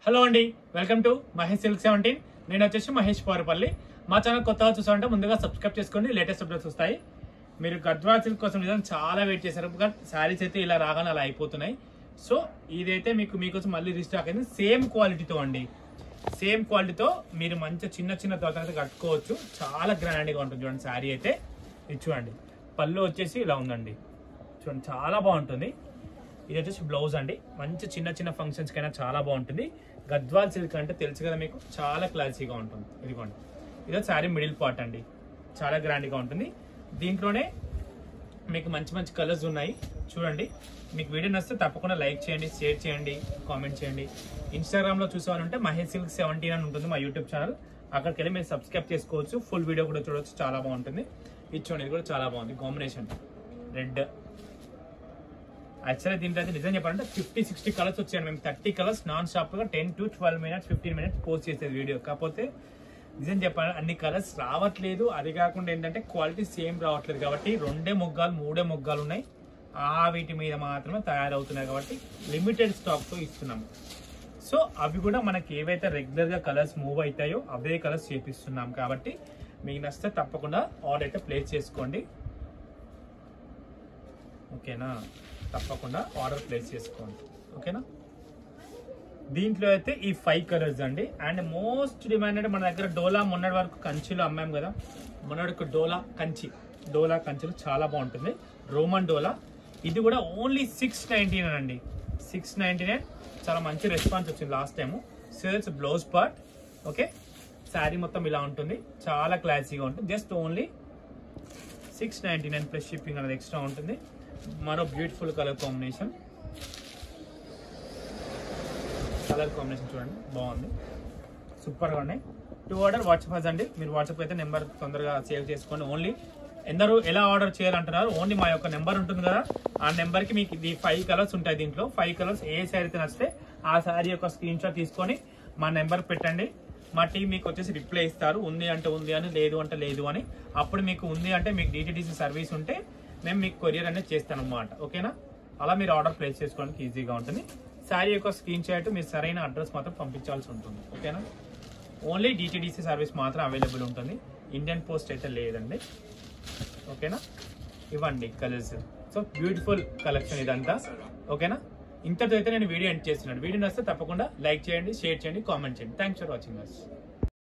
hello అండి welcome to Mahesh silk seventeen నేను వచ్చేసి మహేష్ పౌరపల్లి మా ఛానల్ కొత్తగా చూసామంటే ముందుగా సబ్స్క్రైబ్ చేసుకోండి లేటెస్ట్ అప్డేట్స్ వస్తాయి మీరు గద్వాల సిల్క్ కోసం నిజంగా చాలా వెయిట్ చేశారు బట్ శారీస్ అయితే ఇలా రాగానే అలా అయిపోతున్నాయి సో ఇదైతే మీకు మీకోసం మళ్ళీ రీస్టాక్ అయింది సేమ్ క్వాలిటీతో అండి సేమ్ క్వాలిటీతో మీరు మంచి చిన్న చిన్న దోత అయితే కట్టుకోవచ్చు చాలా గ్రాండ్గా ఉంటుంది చూడండి శారీ అయితే ఇది చూడండి పళ్ళు వచ్చేసి ఇలా ఉందండి చూడండి చాలా బాగుంటుంది ఇది వచ్చేసి బ్లౌజ్ అండి మంచి చిన్న చిన్న ఫంక్షన్స్ కైనా చాలా బాగుంటుంది గద్వాల్ సిల్క్ అంటే తెలుసు కదా మీకు చాలా క్లాసీగా ఉంటుంది ఇదిగోండి ఇది శారీ మిడిల్ పార్ట్ అండి చాలా గ్రాండ్గా ఉంటుంది దీంట్లోనే మీకు మంచి మంచి కలర్స్ ఉన్నాయి చూడండి మీకు వీడియో నచ్చితే తప్పకుండా లైక్ చేయండి షేర్ చేయండి కామెంట్ చేయండి ఇన్స్టాగ్రామ్లో చూసేవాలంటే మహేష్ సిల్క్ సెవెంటీన్ అని ఉంటుంది మా యూట్యూబ్ ఛానల్ అక్కడికి వెళ్ళి మీరు సబ్స్క్రైబ్ చేసుకోవచ్చు ఫుల్ వీడియో కూడా చూడవచ్చు చాలా బాగుంటుంది ఇది చూడండి ఇది కూడా చాలా బాగుంది కాంబినేషన్ రెడ్ యాక్చువల్లీ దీంట్లో అయితే నిజం చెప్పాలంటే ఫిఫ్టీ సిక్స్టీ కలర్స్ వచ్చాయి మేము థర్టీ కలర్స్ నాన్ స్టాప్ గా ten to twelve minutes fifteen minutes post చేసేది వీడియో కాకపోతే నిజం చెప్పాలంటే అన్ని కలర్స్ రావట్లేదు అది కాకుండా ఏంటంటే క్వాలిటీ సేమ్ రావట్లేదు కాబట్టి రెండే మొగ్గాలు మూడే మొగ్గాలు ఉన్నాయి ఆ వీటి మీద మాత్రమే తయారవుతున్నాయి కాబట్టి లిమిటెడ్ స్టాక్ తో ఇస్తున్నాము సో అవి కూడా మనకి ఏవైతే రెగ్యులర్ గా కలర్స్ మూవ్ అవుతాయో అవే కలర్స్ చేపిస్తున్నాం కాబట్టి మీకు నచ్చితే తప్పకుండా ఆర్డర్ అయితే ప్లేస్ చేసుకోండి ఓకేనా తప్పకుండా ఆర్డర్ ప్లేస్ చేసుకోండి ఓకేనా దీంట్లో అయితే ఈ ఫైవ్ కలర్స్ అండి అండ్ మోస్ట్ డిమాండెడ్ మన దగ్గర డోలా మొన్నటి వరకు కంచిలో అమ్మాం కదా మొన్నటి డోలా కంచి డోలా కంచిలో చాలా బాగుంటుంది రోమన్ డోలా ఇది కూడా ఓన్లీ సిక్స్ నైన్టీ నైన్ అండి సిక్స్ నైన్టీ నైన్ చాలా మంచి రెస్పాన్స్ వచ్చింది last time sales blouse part okay sari మొత్తం ఇలా ఉంటుంది చాలా క్లాసీగా ఉంటుంది just only six ninety nine plus shipping అనేది ఎక్స్ట్రా ఉంటుంది మరో beautiful colour combination colour combination చూడండి బాగుంది సూపర్గా ఉన్నాయి టూ ఆర్డర్ వాట్సాప్ అండి మీరు వాట్సాప్ అయితే నెంబర్ తొందరగా సేవ్ చేసుకోండి ఓన్లీ ఎందరూ ఎలా ఆర్డర్ చేయాలంటున్నారు ఓన్లీ మా యొక్క నెంబర్ ఉంటుంది కదా ఆ నెంబర్కి మీకు ఇది ఫైవ్ కలర్స్ ఉంటాయి దీంట్లో ఫైవ్ కలర్స్ ఏ శారీ అయితే నచ్చితే ఆ శారీ యొక్క స్క్రీన్ షాట్ తీసుకొని మా నెంబర్ పెట్టండి మా టీం మీకు వచ్చేసి రిప్లై ఇస్తారు ఉంది అంటే ఉంది అని లేదు అంటే లేదు అని అప్పుడు మీకు ఉంది అంటే మీకు డిటిడిసి సర్వీస్ ఉంటే మేము మీకు కొరియర్ అనేది చేస్తాం అన్నమాట ఓకేనా అలా మీరు ఆర్డర్ ప్లేస్ చేసుకోవడానికి ఈజీగా ఉంటుంది శారీ యొక్క స్క్రీన్ షాట్ మీరు సరైన అడ్రస్ మాత్రం పంపించాల్సి ఉంటుంది ఓకేనా ఓన్లీ డిటిడిసి సర్వీస్ మాత్రం అవైలబుల్ ఉంటుంది ఇండియన్ పోస్ట్ అయితే లేదండి ఓకేనా ఇవ్వండి కలర్స్ సో బ్యూటిఫుల్ కలెక్షన్ ఇదంతా ఓకేనా ఇంతతో అయితే నేను వీడియో ఎండ్ చేస్తున్నాను వీడియో నచ్చితే తప్పకుండా లైక్ చేయండి షేర్ చేయండి కామెంట్ చేయండి థ్యాంక్స్ ఫర్ వాచింగ్ అస్